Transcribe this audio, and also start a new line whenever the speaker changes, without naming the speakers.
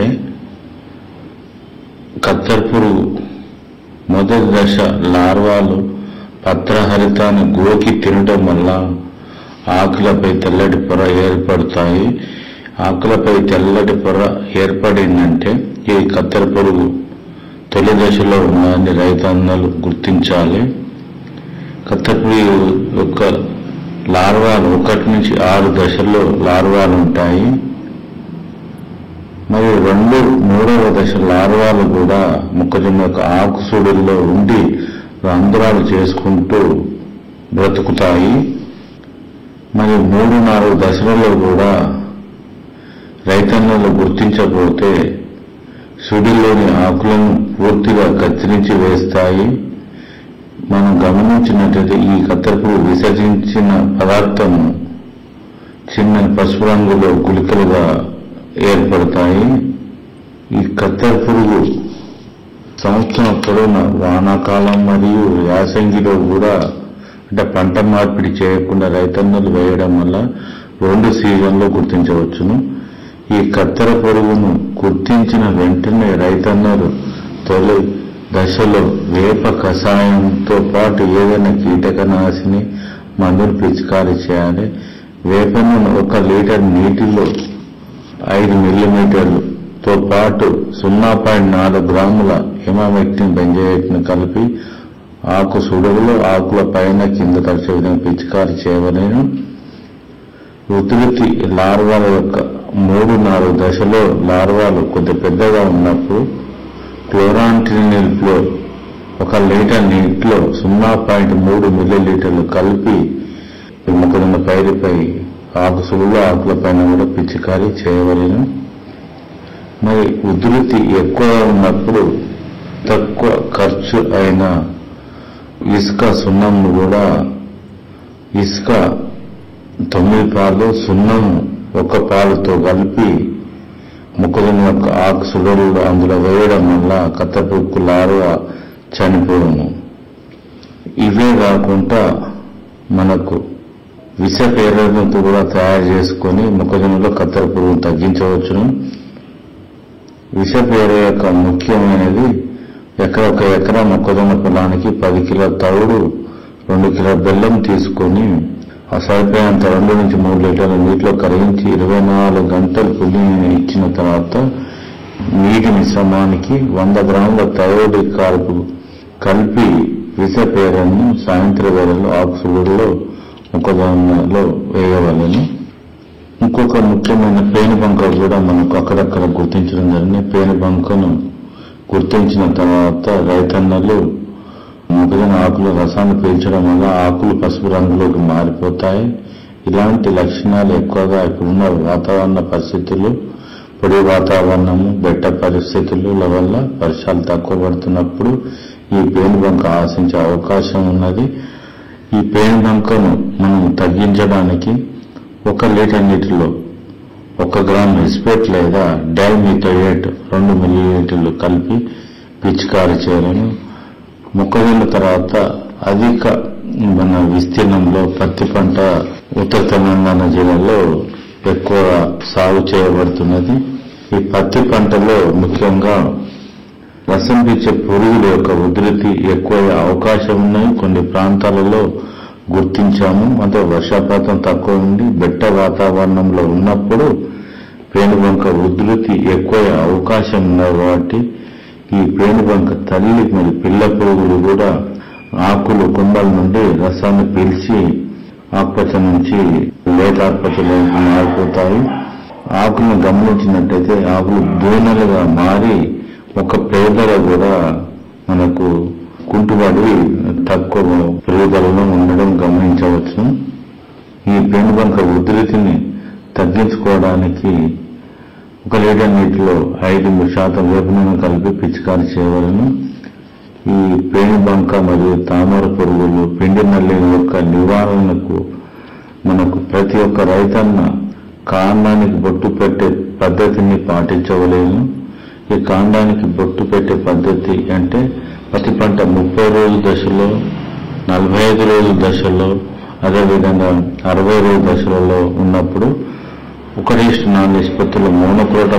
ఏంటంటే కత్తెర పురుగు మొదటి దశ లార్వాలు పత్రహరితాన్ని గోకి తినడం వల్ల ఆకులపై తెల్లటి పొర ఏర్పడతాయి ఆకులపై తెల్లటి పొర ఏర్పడిందంటే ఈ కత్తెర పురుగు తొలి దశలో ఉన్నదని రైతన్నలు గుర్తించాలి కత్తెర పురుగు యొక్క లార్వాలు ఒకటి నుంచి ఆరు దశల్లో లార్వాలు ఉంటాయి మరియు రెండు మూడవ దశ లార్వాలు కూడా మొక్కజొన్న యొక్క ఆకు సుడుల్లో ఉండి రంధ్రాలు చేసుకుంటూ బ్రతుకుతాయి మరియు మూడు నాలుగు దశలలో కూడా రైతన్నలు గుర్తించకపోతే సుడిలోని ఆకులను పూర్తిగా కత్తిరించి వేస్తాయి మనం గమనించినట్లయితే ఈ కత్తెరపు విసర్జించిన పదార్థం చిన్న పసుపు రంగులో గుళికలుగా ఏర్పడతాయి ఈ కత్తెర పురుగు సంవత్సరం పొడవున వానాకాలం మరియు యాసంగిలో కూడా అంటే పంట మార్పిడి చేయకుండా రైతన్నలు వేయడం వల్ల రెండు సీజన్లో గుర్తించవచ్చును ఈ కత్తెర పురుగును గుర్తించిన వెంటనే రైతన్నలు తొలి దశలో వేప కషాయంతో పాటు ఏదైనా కీటకనాశిని మందును పిచికారీ చేయాలి వేపను ఒక లీటర్ నీటిలో ఐదు మిల్లీమీటర్లతో పాటు సున్నా పాయింట్ నాలుగు గ్రాముల హిమామెక్టిన్ బెంజోయేట్ను కలిపి ఆకు సుడుగులో ఆకుల పైన కింద తడిచే విధంగా పిచికారీ చేయవలేను ఉధృతి లార్వాల యొక్క మూడు నాలుగు దశలో లార్వాలు కొద్ది పెద్దగా ఉన్నప్పుడు క్లోరాంటినిల్లో ఒక లీటర్ నీటిలో సున్నా పాయింట్ మూడు మిల్లీలీటర్లు కలిపి మొక్కజొన్న పైరుపై ఆకు సుడులు ఆకుల పైన కూడా పిచికారీ చేయవలెను మరి ఉధృతి ఎక్కువ ఉన్నప్పుడు తక్కువ ఖర్చు అయిన ఇసుక సున్నంను కూడా ఇసుక తొమ్మిది పాలు సున్నం ఒక పాలుతో కలిపి మొక్కజొన్న యొక్క ఆకు సుడలు అందులో వేయడం వల్ల కత్తెపుక్కు లారువ చనిపోవను ఇవే కాకుండా మనకు విష పేరణతో కూడా తయారు చేసుకొని మొక్కజొన్నలో కత్తెర పురుగును తగ్గించవచ్చును విష పేర యొక్క ముఖ్యమైనది ఎకర ఒక ఎకరా మొక్కజొన్న పొలానికి పది కిలో తవుడు రెండు కిలో బెల్లం తీసుకొని ఆ సరిపోయేంత రెండు నుంచి మూడు లీటర్ల నీటిలో కరిగించి ఇరవై నాలుగు గంటలు పుల్లిని ఇచ్చిన తర్వాత నీటి మిశ్రమానికి వంద గ్రాముల తయోడి కారుపు కలిపి విష పేరను సాయంత్రం వేళలో ఆకుసుడులో మొక్కజొన్నలో వేయవలను ఇంకొక ముఖ్యమైన పేను బంక కూడా మనకు అక్కడక్కడ గుర్తించడం జరిగింది పేను బంకను గుర్తించిన తర్వాత రైతన్నలు మొక్కజొన్న ఆకులు రసాన్ని పీల్చడం వల్ల ఆకులు పసుపు రంగులోకి మారిపోతాయి ఇలాంటి లక్షణాలు ఎక్కువగా ఇప్పుడున్న వాతావరణ పరిస్థితులు పొడి వాతావరణము బెట్ట పరిస్థితుల వల్ల వర్షాలు తక్కువ పడుతున్నప్పుడు ఈ పేను బంక ఆశించే అవకాశం ఉన్నది ఈ పేను బంకను మనం తగ్గించడానికి ఒక లీటర్ నీటిలో ఒక గ్రామ్ ఇస్పెట్ లేదా డైమిథోయేట్ రెండు మిల్లీలీటర్లు కలిపి పిచికారి చేయలను మొక్కజొన్న తర్వాత అధిక మన విస్తీర్ణంలో పత్తి పంట ఉత్తర తెలంగాణ జిల్లాలో ఎక్కువ సాగు చేయబడుతున్నది ఈ పత్తి పంటలో ముఖ్యంగా రసం పీల్చే పురుగుల యొక్క ఉధృతి ఎక్కువ అవకాశం ఉన్నాయి కొన్ని ప్రాంతాలలో గుర్తించాము అంటే వర్షపాతం తక్కువ ఉండి బెట్ట వాతావరణంలో ఉన్నప్పుడు పేనుబంక ఉధృతి ఎక్కువ అవకాశం ఉన్నాయి కాబట్టి ఈ పేనుబంక తల్లి మరి పిల్ల పురుగులు కూడా ఆకులు కొమ్మల నుండి రసాన్ని పీల్చి ఆకుపచ్చ నుంచి లేత ఆకుపచ్చలోకి మారిపోతాయి ఆకులను గమనించినట్టయితే ఆకులు దూనలుగా మారి ఒక పేదల కూడా మనకు కుంటుబడి తక్కువ పెరుగుదలలో ఉండడం గమనించవచ్చు ఈ పేనుబంక ఉధృతిని తగ్గించుకోవడానికి ఒక లీటర్ నీటిలో ఐదు శాతం వేప నూనె కలిపి పిచికారి చేయవలను ఈ పేనుబంక మరియు తామర పురుగులు పిండి నల్లి యొక్క నివారణకు మనకు ప్రతి ఒక్క రైతన్న కాండానికి బొట్టు పెట్టే పద్ధతిని పాటించవలేను ఈ కాండానికి బొట్టు పెట్టే పద్ధతి అంటే పత్తి పంట ముప్పై రోజుల దశలో నలభై ఐదు రోజుల దశలో అదేవిధంగా అరవై రోజుల దశలలో ఉన్నప్పుడు ఒకటి ఇష్ట నాలుగు నిష్పత్తిలో మోనోక్రోటా